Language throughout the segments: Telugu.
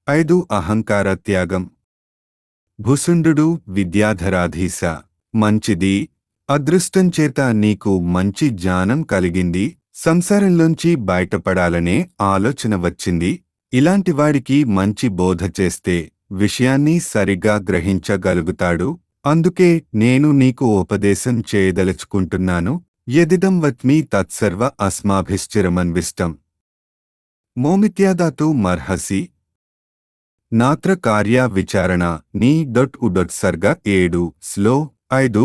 ఐదు అహంకార త్యాగం భుసుండు విద్యాధరాధీశ మంచిది అదృష్టం చేత నీకు మంచి జ్ఞానం కలిగింది సంసారంలోంచి బయటపడాలనే ఆలోచన వచ్చింది ఇలాంటివాడికి మంచి బోధ చేస్తే విషయాన్ని సరిగా గ్రహించగలుగుతాడు అందుకే నేను నీకు ఉపదేశం చేయదలుచుకుంటున్నాను యదిదం వత్మి తత్సర్వ అస్మాభిశ్చిరమన్విష్టం మోమిత్యాదాతు మర్హసి నాత్ర కార్య విచారణ నీ డొట్ ఉడొట్ సర్గ ఏడు స్లో ఐదు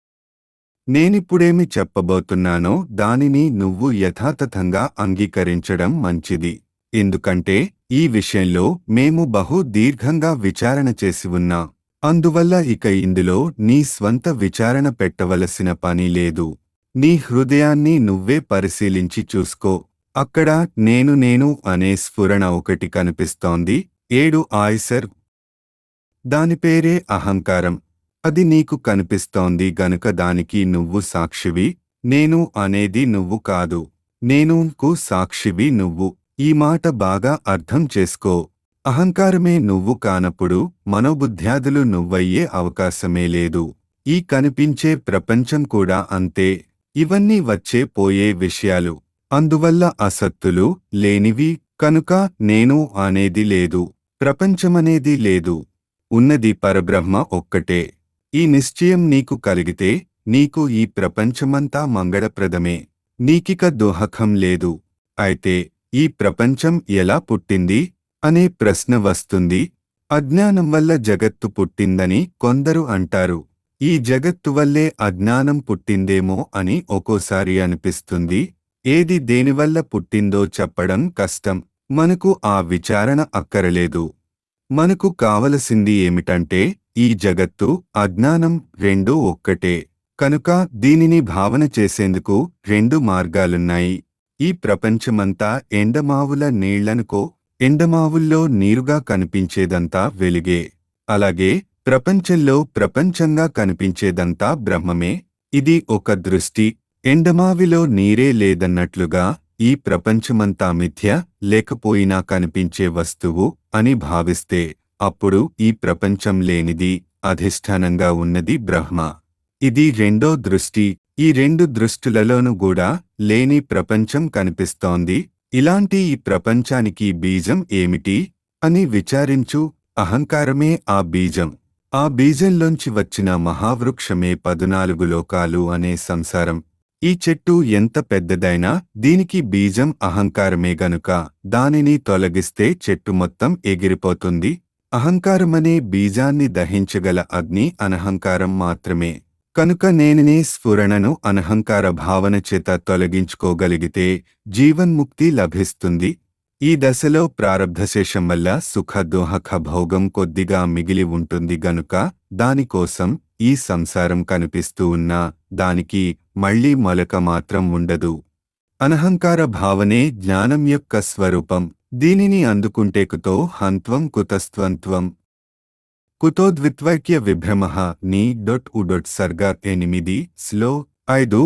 నేనిప్పుడేమి చెప్పబోతున్నానో దానిని నువ్వు యథాతథంగా అంగీకరించడం మంచిది ఎందుకంటే ఈ విషయంలో మేము బహు దీర్ఘంగా విచారణ చేసి ఉన్నాం అందువల్ల ఇక ఇందులో నీ స్వంత విచారణ పెట్టవలసిన పని లేదు నీ హృదయాన్ని నువ్వే పరిశీలించి చూసుకో అక్కడ నేను నేను అనే స్ఫురణ ఒకటి కనిపిస్తోంది ఏడు ఆయిసర్ దాని పేరే అహంకారం అది నీకు కనిపిస్తోంది గనుక దానికి నువ్వు సాక్షివి నేను అనేది నువ్వు కాదు నేనుకు సాక్షివి నువ్వు ఈ మాట బాగా అర్థం చేసుకో అహంకారమే నువ్వు కానప్పుడు మనోబుద్ధ్యాదులు నువ్వయ్యే అవకాశమే లేదు ఈ కనిపించే ప్రపంచం కూడా అంతే ఇవన్నీ వచ్చే పోయే విషయాలు అందువల్ల అసత్తులు లేనివి కనుక నేను అనేది లేదు ప్రపంచమనేది లేదు ఉన్నది పరబ్రహ్మ ఒక్కటే ఈ నిశ్చయం నీకు కలిగితే నీకు ఈ ప్రపంచమంతా మంగళప్రదమే నీకిక దోహకం లేదు అయితే ఈ ప్రపంచం ఎలా పుట్టింది అనే ప్రశ్న వస్తుంది అజ్ఞానం వల్ల జగత్తు పుట్టిందని కొందరు అంటారు ఈ జగత్తు వల్లే అజ్ఞానం పుట్టిందేమో అని ఒక్కోసారి అనిపిస్తుంది ఏది దేనివల్ల పుట్టిందో చెప్పడం కష్టం మనకు ఆ విచారణ అక్కరలేదు మనకు కావలసింది ఏమిటంటే ఈ జగత్తు అజ్ఞానం రెండూ ఒక్కటే కనుక దీనిని భావన చేసేందుకు రెండు మార్గాలున్నాయి ఈ ప్రపంచమంతా ఎండమావుల నీళ్లనుకో ఎండమావుల్లో నీరుగా కనిపించేదంతా వెలుగే అలాగే ప్రపంచంలో ప్రపంచంగా కనిపించేదంతా బ్రహ్మమే ఇది ఒక దృష్టి ఎండమావిలో నీరే లేదన్నట్లుగా ఈ ప్రపంచమంతా మిథ్య లేకపోయినా కనిపించే వస్తువు అని భావిస్తే అప్పుడు ఈ ప్రపంచం లేనిది అధిష్టానంగా ఉన్నది బ్రహ్మ ఇది రెండో దృష్టి ఈ రెండు దృష్టులలోనూ కూడా లేని ప్రపంచం కనిపిస్తోంది ఇలాంటి ఈ ప్రపంచానికి బీజం ఏమిటి అని విచారించు అహంకారమే ఆ బీజం ఆ బీజంలోంచి వచ్చిన మహావృక్షమే పదునాలుగు లోకాలు అనే సంసారం ఈ చెట్టు ఎంత పెద్దదైనా దీనికి బీజం అహంకారమే గనుక దానిని తొలగిస్తే చెట్టు మొత్తం ఎగిరిపోతుంది అహంకారమనే బీజాన్ని దహించగల అగ్ని అనహంకారం మాత్రమే కనుక నేననే స్ఫురణను అనహంకార భావన చేత తొలగించుకోగలిగితే జీవన్ముక్తి లభిస్తుంది ఈ దశలో ప్రారబ్ధశేషం వల్ల సుఖ దోహక భోగం కొద్దిగా మిగిలి ఉంటుంది గనుక దానికోసం ఈ సంసారం కనిపిస్తూ ఉన్నా దానికి మళ్లీ మొలక మాత్రం ఉండదు అనహంకార భావనే జ్ఞానం యొక్క స్వరూపం దీనిని అందుకుంటే కుతో హంత్వం కుతస్త్వంత్వం కుతోద్విత్వైక్య విభ్రమ నీ డొట్ ఉడొట్ సర్గ ఎనిమిది స్లో ఐదు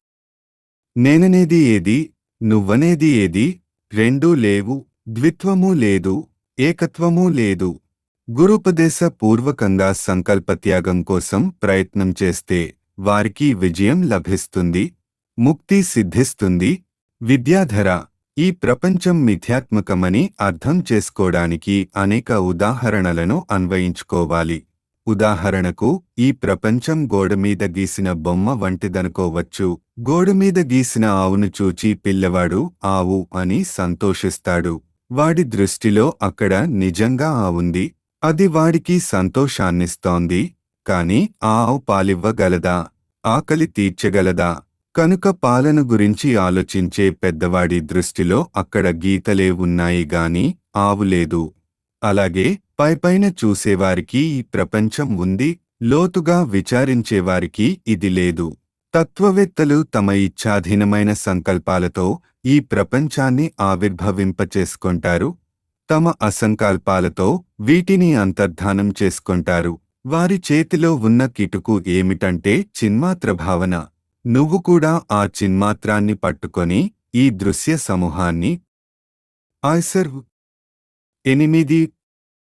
నేననేది ఏది నువ్వనేది ఏది రెండూ లేవు ద్విత్వమూ లేదు ఏకత్వమూ లేదు గురుపదేశ పూర్వకంగా సంకల్పత్యాగం కోసం ప్రయత్నం చేస్తే వారికి విజయం లభిస్తుంది ముక్తి సిద్ధిస్తుంది విద్యాధర ఈ ప్రపంచం మిథ్యాత్మకమని అర్థం చేసుకోవడానికి అనేక ఉదాహరణలను అన్వయించుకోవాలి ఉదాహరణకు ఈ ప్రపంచం గోడమీద గీసిన బొమ్మ వంటిదనుకోవచ్చు గోడమీద గీసిన ఆవును చూచి పిల్లవాడు ఆవు అని సంతోషిస్తాడు వాడి దృష్టిలో అక్కడ నిజంగా ఆవుంది అది వాడికి సంతోషాన్నిస్తోంది కాని ఆ ఆవు పాలివ్వగలదా ఆకలి తీర్చగలదా కనుక పాలన గురించి ఆలోచించే పెద్దవాడి దృష్టిలో అక్కడ గీతలే ఉన్నాయి గాని ఆవు లేదు అలాగే పైపైన చూసేవారికి ఈ ప్రపంచం ఉంది లోతుగా విచారించేవారికి ఇది లేదు తత్వవేత్తలు తమ ఇచ్ఛాధీనమైన సంకల్పాలతో ఈ ప్రపంచాన్ని ఆవిర్భవింపచేసుకొంటారు తమ అసంకల్పాలతో వీటిని అంతర్ధానం చేసుకొంటారు వారి చేతిలో ఉన్న కిటుకు ఏమిటంటే చిన్మాత్ర భావన నువ్వు కూడా ఆ చిన్మాత్రాన్ని పట్టుకొని ఈ దృశ్య సమూహాన్ని ఆయ్సర్ ఎనిమిది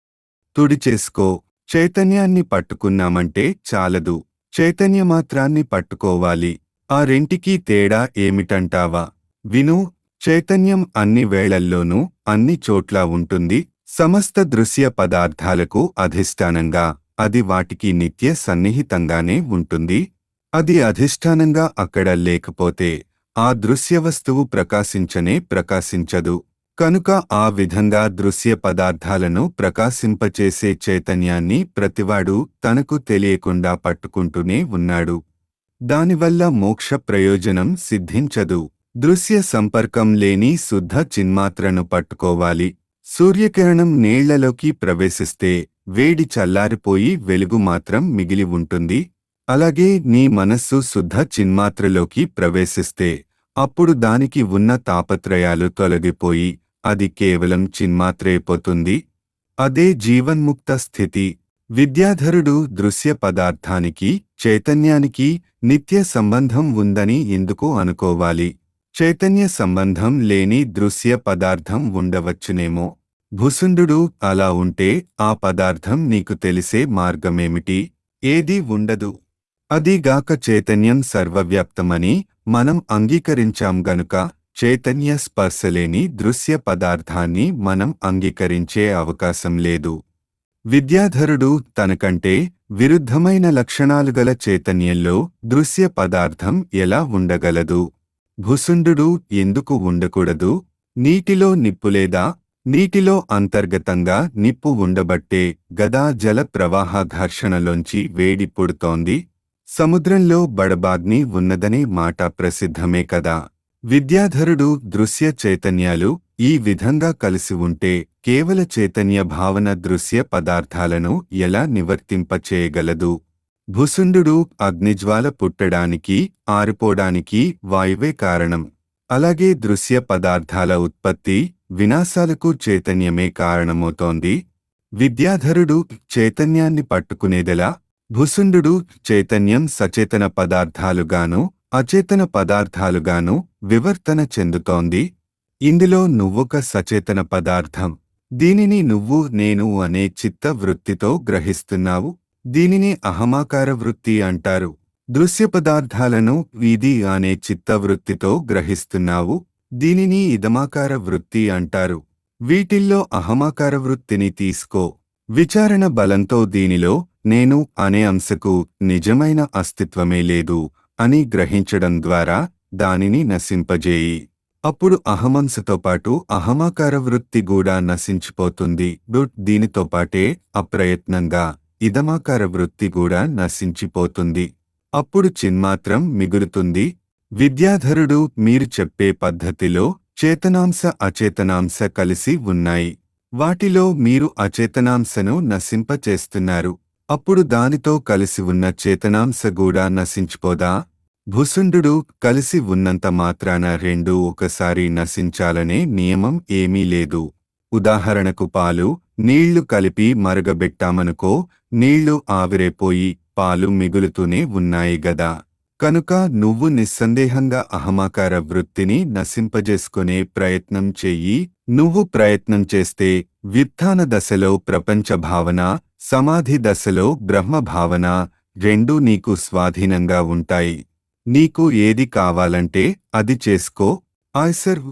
తుడిచేసుకో చైతన్యాన్ని పట్టుకున్నామంటే చాలదు చైతన్యమాత్రాన్ని పట్టుకోవాలి ఆ రెంటికీ తేడా ఏమిటంటావా విను చైతన్యం అన్ని వేళల్లోనూ అన్ని చోట్ల ఉంటుంది సమస్త దృశ్య పదార్థాలకు అధిష్టానంగా అది వాటికి నిత్య సన్నిహితంగానే ఉంటుంది అది అధిష్టానంగా అక్కడ లేకపోతే ఆ దృశ్య వస్తువు ప్రకాశించనే ప్రకాశించదు కనుక ఆ విధంగా దృశ్య పదార్థాలను ప్రకాశింపచేసే చైతన్యాన్ని ప్రతివాడు తనకు తెలియకుండా పట్టుకుంటూనే ఉన్నాడు దానివల్ల మోక్ష ప్రయోజనం సిద్ధించదు దృశ్య సంపర్కం లేని శుద్ధ చిన్మాత్రను పట్టుకోవాలి సూర్యకిరణం నీళ్లలోకి ప్రవేశిస్తే వేడి చల్లారిపోయి వెలుగు మాత్రం మిగిలి ఉంటుంది అలాగే నీ మనస్సు శుద్ధ చిన్మాత్రలోకి ప్రవేశిస్తే అప్పుడు దానికి ఉన్న తాపత్రయాలు తొలగిపోయి అది కేవలం చిన్మాత్రైపోతుంది అదే జీవన్ముక్త స్థితి విద్యాధరుడు దృశ్య పదార్థానికి చైతన్యానికి నిత్య సంబంధం ఉందని ఎందుకు అనుకోవాలి చైతన్య సంబంధం లేని దృశ్య పదార్థం ఉండవచ్చునేమో భుసుండు అలా ఉంటే ఆ పదార్థం నీకు తెలిసే మార్గమేమిటి ఏదీ ఉండదు అదీగాక చైతన్యం సర్వవ్యాప్తమని మనం అంగీకరించాం గనుక చైతన్య స్పర్శలేని దృశ్య పదార్థాన్ని మనం అంగీకరించే అవకాశం లేదు విద్యాధరుడు తనకంటే విరుద్ధమైన లక్షణాలు గల చైతన్యంలో దృశ్య పదార్థం ఎలా ఉండగలదు భుసుండు ఎందుకు ఉండకూడదు నీటిలో నిప్పులేదా నీటిలో అంతర్గతంగా నిప్పు ఉండబట్టే గదా జల ప్రవాహ ఘర్షణలోంచి వేడి పుడుతోంది సముద్రంలో బడబాగ్ని ఉన్నదనే మాట ప్రసిద్ధమే కదా విద్యాధరుడు దృశ్య చైతన్యాలు ఈ విధంగా కలిసి ఉంటే కేవల చైతన్య భావన దృశ్య పదార్థాలను ఎలా నివర్తింపచేయగలదు భుసుండు అగ్నిజ్వాల పుట్టడానికి ఆరిపోవడానికి వాయువే కారణం అలాగే దృశ్య పదార్థాల ఉత్పత్తి వినాశాలకు చైతన్యమే కారణమవుతోంది విద్యాధరుడు చైతన్యాన్ని పట్టుకునేదెలా భుసుండు చైతన్యం సచేతన పదార్థాలుగాను అచేతన పదార్థాలుగాను వివర్తన చెందుతోంది ఇందులో నువ్వొక సచేతన పదార్థం దీనిని నువ్వు నేను అనే చిత్త వృత్తితో గ్రహిస్తున్నావు దీనిని అహమాకార వృత్తి అంటారు దృశ్య పదార్థాలను ఇది అనే చిత్తవృత్తితో గ్రహిస్తున్నావు దీనిని ఇదమాకార వృత్తి అంటారు వీటిల్లో అహమాకార వృత్తిని తీసుకో విచారణ బలంతో దీనిలో నేను అనే అంశకు నిజమైన అస్తిత్వమే లేదు అని గ్రహించడం ద్వారా దానిని నశింపజేయి అప్పుడు అహమంశతో పాటు అహమాకార వృత్తి కూడా నశించిపోతుంది డుట్ దీనితో పాటే అప్రయత్నంగా ఇదమాకార వృత్తి కూడా నశించిపోతుంది అప్పుడు చిన్మాత్రం మిగులుతుంది విద్యాధరుడు మీరు చెప్పే పద్ధతిలో చేతనాంశ అచేతనాంశ కలిసి ఉన్నాయి వాటిలో మీరు అచేతనాంశను నశింపచేస్తున్నారు అప్పుడు దానితో కలిసి ఉన్న చేతనాంశ కూడా నశించిపోదా భుసుండు కలిసి ఉన్నంత మాత్రాన రెండు ఒకసారి నశించాలనే నియమం ఏమీ లేదు ఉదాహరణకు పాలు నీళ్లు కలిపి మరగబెట్టామనుకో నీళ్లు ఆవిరైపోయి పాలు మిగులుతూనే ఉన్నాయి గదా కనుక నువ్వు నిస్సందేహంగా అహమాకార వృత్తిని నశింపజేసుకునే ప్రయత్నం చెయ్యి నువ్వు ప్రయత్నం చేస్తే వ్యుత్థాన దశలో ప్రపంచ భావన సమాధి దశలో బ్రహ్మ భావన రెండూ నీకు స్వాధీనంగా ఉంటాయి నీకు ఏది కావాలంటే అది చేసుకో ఆయ్సర్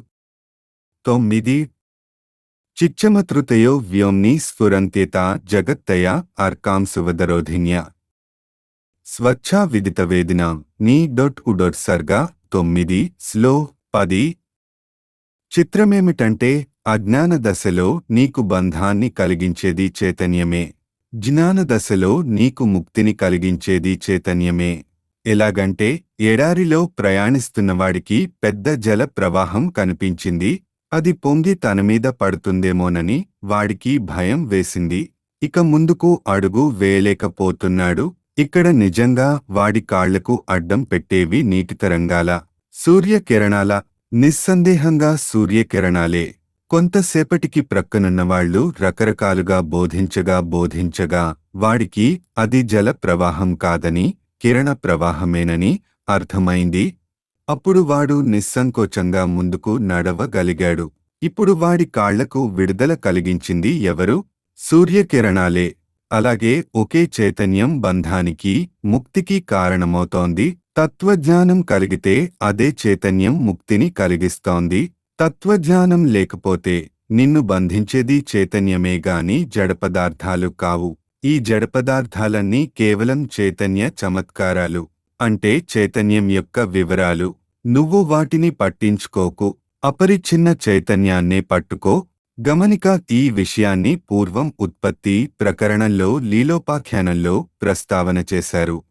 తొమ్మిది చిచ్చమతృతయో వ్యోమ్ని స్ఫురంత్యత జగత్తయ అర్కాంసువదరోధిన్య స్వచ్ఛా విదిత వేదిన నీ డొట్ ఉడొట్ సర్గా తొమ్మిది స్లో పది చిత్రమేమిటంటే అజ్ఞాన దశలో నీకు బంధాన్ని కలిగించేది చైతన్యమే జ్ఞాన దశలో నీకు ముక్తిని కలిగించేది చైతన్యమే ఎలాగంటే ఎడారిలో ప్రయాణిస్తున్నవాడికి పెద్ద జల ప్రవాహం కనిపించింది అది పొంగి తన మీద పడుతుందేమోనని వాడికి భయం వేసింది ఇక ముందుకు అడుగు వేయలేకపోతున్నాడు ఇక్కడ నిజంగా వాడి కాళ్లకు అడ్డం పెట్టేవి నీటి తరంగాల సూర్యకిరణాల నిస్సందేహంగా సూర్యకిరణాలే కొంతసేపటికి ప్రక్కనున్నవాళ్లు రకరకాలుగా బోధించగా బోధించగా వాడికి అది జల ప్రవాహం కాదని కిరణ ప్రవాహమేనని అర్థమైంది అప్పుడు వాడు నిస్సంకోచంగా ముందుకు నడవగలిగాడు ఇప్పుడు వాడి కాళ్లకు విడుదల కలిగించింది ఎవరు సూర్యకిరణాలే అలాగే ఒకే చైతన్యం బంధానికి ముక్తికి కారణమవుతోంది తత్వజ్ఞానం కలిగితే అదే చైతన్యం ముక్తిని కలిగిస్తోంది తత్వజ్ఞానం లేకపోతే నిన్ను బంధించేది చైతన్యమే గాని జడపదార్థాలు కావు ఈ జడపదార్థాలన్నీ కేవలం చైతన్య చమత్కారాలు అంటే చైతన్యం యొక్క వివరాలు నువ్వు వాటిని పట్టించుకోకు అపరిచ్ఛిన్న చైతన్యాన్నే పట్టుకో గమనిక ఈ విషయాన్ని పూర్వం ఉత్పత్తి ప్రకరణంలో లీలోపాఖ్యానంలో ప్రస్తావన చేశారు